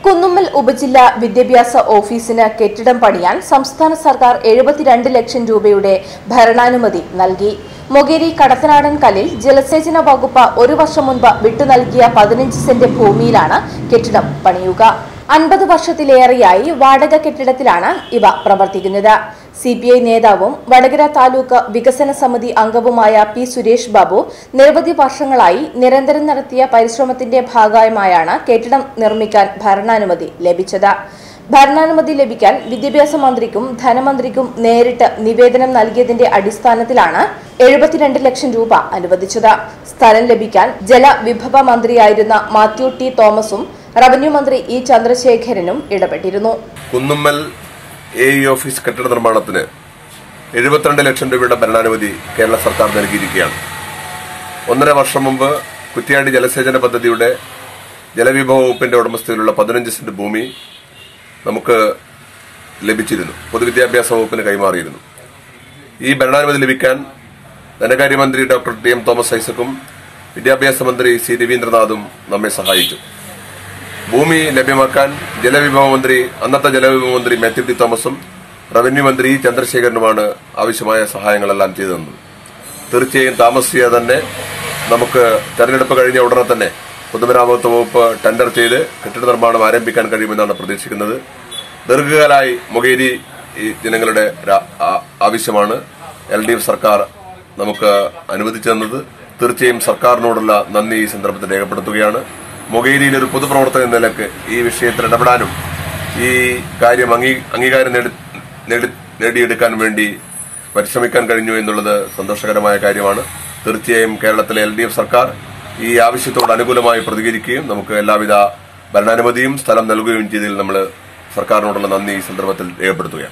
കുന്നുമ്മൽ ഉപജില്ലാ വിദ്യാഭ്യാസ ഓഫീസിന് കെട്ടിടം പണിയാൻ സംസ്ഥാന സർക്കാർ എഴുപത്തിരണ്ട് ലക്ഷം രൂപയുടെ ഭരണാനുമതി നൽകി മൊകേരി കടത്തനാടൻ കല്ലിൽ ജലസേചന വകുപ്പ് ഒരു വർഷം മുൻപ് വിട്ടു നൽകിയ പതിനഞ്ച് സെന്റ് ഭൂമിയിലാണ് കെട്ടിടം പണിയുക അൻപത് വർഷത്തിലേറെയായി വാടക കെട്ടിടത്തിലാണ് ഇവ പ്രവർത്തിക്കുന്നത് സി പി ഐ നേതാവും വടകര താലൂക്ക് വികസന സമിതി അംഗവുമായ പി സുരേഷ് ബാബു നിരവധി വർഷങ്ങളായി നിരന്തരം നടത്തിയ പരിശ്രമത്തിന്റെ ഭാഗമായാണ് കെട്ടിടം നിർമ്മിക്കാൻ ഭരണാനുമതി ലഭിച്ചത് ഭരണാനുമതി ലഭിക്കാൻ വിദ്യാഭ്യാസ മന്ത്രിക്കും ധനമന്ത്രിക്കും നേരിട്ട് നിവേദനം നൽകിയതിന്റെ അടിസ്ഥാനത്തിലാണ് എഴുപത്തിരണ്ട് ലക്ഷം രൂപ അനുവദിച്ചത് സ്ഥലം ലഭിക്കാൻ ജലവിഭവ മന്ത്രിയായിരുന്ന മാത്യു ടി തോമസും റവന്യൂ മന്ത്രി ഇ ചന്ദ്രശേഖരനും ഇടപെട്ടിരുന്നു കുന്നുമ്മൽ എ ഇ ഓഫീസ് കെട്ടിട നിർമ്മാണത്തിന് എഴുപത്തിരണ്ട് ലക്ഷം രൂപയുടെ ഭരണാനുമതി കേരള സർക്കാർ നൽകിയിരിക്കുകയാണ് ഒന്നര വർഷം മുമ്പ് കുറ്റ്യാടി ജലസേചന പദ്ധതിയുടെ ജലവിഭവ വകുപ്പിന്റെ ഉടമസ്ഥതയിലുള്ള പതിനഞ്ച് സെന്റ് ഭൂമി നമുക്ക് ലഭിച്ചിരുന്നു പൊതുവിദ്യാഭ്യാസ വകുപ്പിന് കൈമാറിയിരുന്നു ഈ ഭരണാനുമതി ലഭിക്കാൻ ധനകാര്യമന്ത്രി ഡോക്ടർ ടി എം തോമസ് ഐസക്കും വിദ്യാഭ്യാസ മന്ത്രി സി രവീന്ദ്രനാഥും നമ്മെ സഹായിച്ചു ഭൂമി ലഭ്യമാക്കാൻ ജലവിഭവ മന്ത്രി അന്നത്തെ ജലവിഭവ മന്ത്രി മാത്യു ടി തോമസും റവന്യൂ മന്ത്രി ഇ ചന്ദ്രശേഖരനുമാണ് ആവശ്യമായ സഹായങ്ങളെല്ലാം ചെയ്തു തന്നത് തീർച്ചയായും താമസിയാതെ തന്നെ നമുക്ക് തെരഞ്ഞെടുപ്പ് കഴിഞ്ഞ ഉടനെ തന്നെ പൊതുമരാമത്ത് വകുപ്പ് ടെൻഡർ ചെയ്ത് കെട്ടിട നിർമ്മാണം ആരംഭിക്കാൻ കഴിയുമെന്നാണ് പ്രതീക്ഷിക്കുന്നത് ദീർഘകാലമായി മൊകേരി ഈ ജനങ്ങളുടെ രാ- ആ- ആവശ്യമാണ് എൽ ഡി എഫ് സർക്കാർ നമുക്ക് അനുവദിച്ചു തന്നത് തീർച്ചയായും സർക്കാരിനോടുള്ള നന്ദി ഈ സന്ദർഭത്തിൽ രേഖപ്പെടുത്തുകയാണ് മൊകേരിയിലെ ഒരു പൊതുപ്രവർത്തകൻ എന്ന നിലക്ക് ഈ വിഷയത്തിൽ ഇടപെടാനും ഈ കാര്യം അംഗീ അംഗീകാരം നേടി- നേടി- നേടിയെടുക്കാൻ വേണ്ടി പരിശ്രമിക്കാൻ കഴിഞ്ഞു എന്നുള്ളത് സന്തോഷകരമായ കാര്യമാണ് തീർച്ചയായും കേരളത്തിലെ എൽ ഡി എഫ് സർക്കാർ ഈ ആവശ്യത്തോട് അനുകൂലമായി പ്രതികരിക്കുകയും നമുക്ക് എല്ലാവിധ ഭരണാനുമതിയും സ്ഥലം നൽകുകയും ചെയ്തതിൽ നമ്മൾ സർക്കാരിനോടുള്ള നന്ദി ഈ സന്ദർഭത്തിൽ രേഖപ്പെടുത്തുകയാണ്